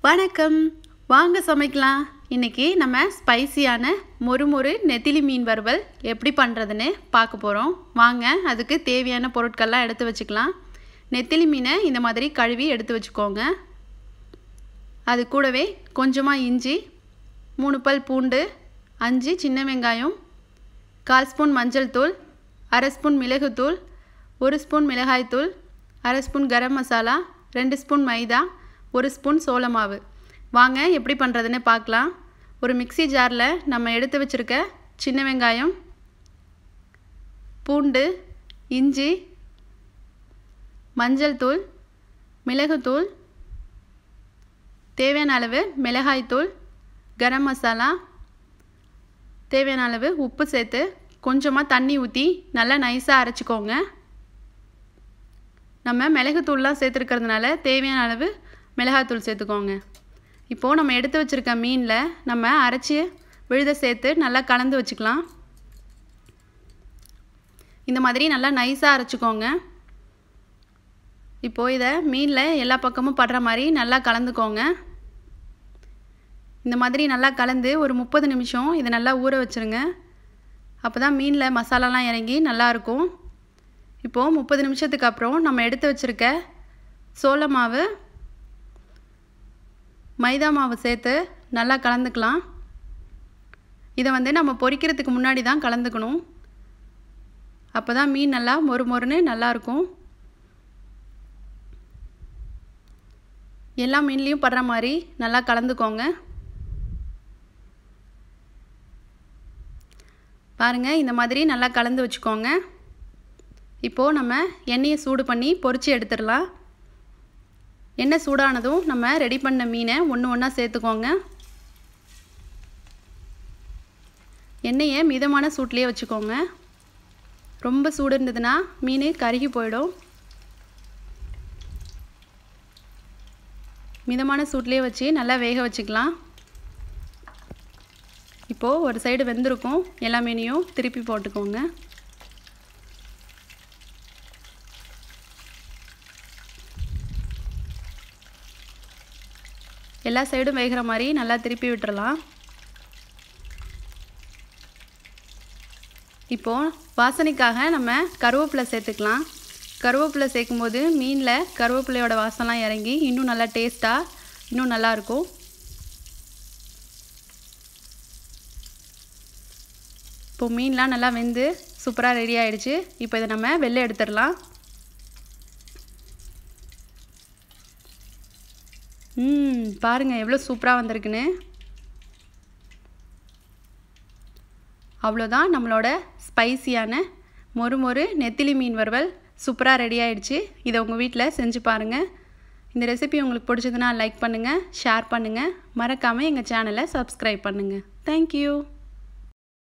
வணக்கம் வாங்க சமைக்கலாம் இன்றைக்கி நம்ம ஸ்பைசியான மொறுமொறு நெத்திலி மீன் வறுவல் எப்படி பண்ணுறதுன்னு பார்க்க போகிறோம் வாங்க அதுக்கு தேவையான பொருட்கள்லாம் எடுத்து வச்சுக்கலாம் நெத்திலி மீனை இந்த மாதிரி கழுவி எடுத்து வச்சுக்கோங்க அது கூடவே கொஞ்சமாக இஞ்சி மூணு பல் பூண்டு அஞ்சு சின்ன வெங்காயம் கால் ஸ்பூன் மஞ்சள் தூள் அரை ஸ்பூன் மிளகுத்தூள் ஒரு ஸ்பூன் மிளகாய்த்தூள் அரை ஸ்பூன் கரம் மசாலா ரெண்டு ஸ்பூன் மைதா ஒரு ஸ்பூன் சோள மாவு வாங்க எப்படி பண்ணுறதுன்னு பார்க்கலாம் ஒரு மிக்சி ஜாரில் நம்ம எடுத்து வச்சுருக்க சின்ன வெங்காயம் பூண்டு இஞ்சி மஞ்சள் தூள் மிளகுத்தூள் தேவையான அளவு மிளகாய்த்தூள் கரம் மசாலா தேவையான அளவு உப்பு சேர்த்து கொஞ்சமாக தண்ணி ஊற்றி நல்லா நைஸாக அரைச்சிக்கோங்க நம்ம மிளகுத்தூள்லாம் சேர்த்துருக்கிறதுனால தேவையான அளவு மிளகாத்தூள் சேர்த்துக்கோங்க இப்போது நம்ம எடுத்து வச்சுருக்க மீனில் நம்ம அரைச்சி விழுத சேர்த்து நல்லா கலந்து வச்சுக்கலாம் இந்த மாதிரி நல்லா நைஸாக அரைச்சிக்கோங்க இப்போது இதை மீனில் எல்லா பக்கமும் படுற மாதிரி நல்லா கலந்துக்கோங்க இந்த மாதிரி நல்லா கலந்து ஒரு முப்பது நிமிஷம் இதை நல்லா ஊற வச்சுருங்க அப்போ தான் மீனில் மசாலாலாம் இறங்கி நல்லாயிருக்கும் இப்போது முப்பது நிமிஷத்துக்கு அப்புறம் நம்ம எடுத்து வச்சுருக்க சோள மாவு மைதா மாவு சேர்த்து நல்லா கலந்துக்கலாம் இதை வந்து நம்ம பொரிக்கிறதுக்கு முன்னாடி தான் கலந்துக்கணும் அப்போ தான் மீன் நல்லா மொறு மொறுன்னு நல்லாயிருக்கும் எல்லா மீன்லேயும் படுற மாதிரி நல்லா கலந்துக்கோங்க பாருங்கள் இந்த மாதிரி நல்லா கலந்து வச்சுக்கோங்க இப்போது நம்ம எண்ணெயை சூடு பண்ணி பொரித்து எடுத்துடலாம் எண்ணெய் சூடானதும் நம்ம ரெடி பண்ண மீனை ஒன்று ஒன்றா சேர்த்துக்கோங்க எண்ணெயை மிதமான சூட்லேயே வச்சுக்கோங்க ரொம்ப சூடு இருந்ததுன்னா மீன் கருகி போயிடும் மிதமான சூட்லேயே வச்சு நல்லா வேக வச்சுக்கலாம் இப்போது ஒரு சைடு வெந்திருக்கும் எல்லா மீனையும் திருப்பி போட்டுக்கோங்க எல்லா சைடும் வேகிற மாதிரி நல்லா திருப்பி விட்டுறலாம் இப்போது வாசனைக்காக நம்ம கருவேப்பிலை சேர்த்துக்கலாம் கருவேப்பிலை சேர்க்கும்போது மீனில் கருவேப்பிலையோட வாசம்லாம் இறங்கி இன்னும் நல்லா டேஸ்ட்டாக இன்னும் நல்லாயிருக்கும் இப்போ மீன்லாம் நல்லா வெந்து சூப்பராக ரெடி ஆகிடுச்சு இப்போ இதை நம்ம வெளில எடுத்துடலாம் ம் பாருங்கள் எவ்வளோ சூப்பராக வந்திருக்குன்னு அவ்வளோதான் நம்மளோட ஸ்பைசியான மொறு மொறு நெத்திலி மீன் வறுவல் சூப்பராக ரெடி ஆகிடுச்சு இதை உங்கள் வீட்டில் செஞ்சு பாருங்கள் இந்த ரெசிபி உங்களுக்கு பிடிச்சதுன்னா லைக் பண்ணுங்கள் ஷேர் பண்ணுங்கள் மறக்காமல் எங்கள் சேனலை சப்ஸ்கிரைப் பண்ணுங்கள் தேங்க்யூ